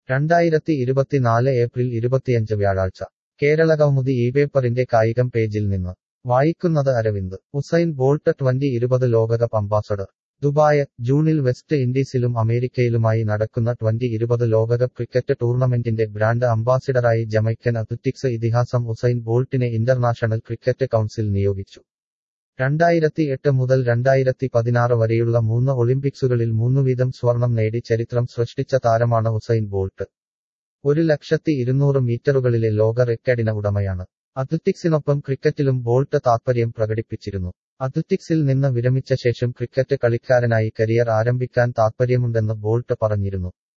രണ്ടായിരത്തി ഇരുപത്തിനാല് ഏപ്രിൽ ഇരുപത്തിയഞ്ച് വ്യാഴാഴ്ച കേരള കൗമുദി ഈ പേപ്പറിന്റെ കായികം പേജിൽ നിന്ന് വായിക്കുന്നത് അരവിന്ദ് ഉസൈൻ ബോൾട്ട് ട്വന്റി ഇരുപത് ലോകകപ്പ് അംബാസഡർ ദുബായ് ജൂണിൽ വെസ്റ്റ് ഇൻഡീസിലും അമേരിക്കയിലുമായി നടക്കുന്ന ട്വന്റി ഇരുപത് ലോകകപ്പ് ക്രിക്കറ്റ് ടൂർണമെന്റിന്റെ ബ്രാൻഡ് അംബാസിഡറായി ജമൈക്കൻ അത്ലറ്റിക്സ് ഇതിഹാസം ഉസൈൻ ബോൾട്ടിനെ ഇന്റർനാഷണൽ ക്രിക്കറ്റ് കൗൺസിൽ നിയോഗിച്ചു രണ്ടായിരത്തി എട്ട് മുതൽ രണ്ടായിരത്തി പതിനാറ് വരെയുള്ള മൂന്ന് ഒളിമ്പിക്സുകളിൽ മൂന്നു വീതം സ്വർണം നേടി ചരിത്രം സൃഷ്ടിച്ച താരമാണ് ഉസൈൻ ബോൾട്ട് ഒരു ലക്ഷത്തി ഇരുന്നൂറ് മീറ്ററുകളിലെ ലോക റെക്കോർഡിന് ഉടമയാണ് അത്ലറ്റിക്സിനൊപ്പം ക്രിക്കറ്റിലും ബോൾട്ട് താത്പര്യം പ്രകടിപ്പിച്ചിരുന്നു അത്ലറ്റിക്സിൽ നിന്ന് വിരമിച്ച ശേഷം ക്രിക്കറ്റ് കളിക്കാരനായി കരിയർ ആരംഭിക്കാൻ താത്പര്യമുണ്ടെന്ന് ബോൾട്ട് പറഞ്ഞിരുന്നു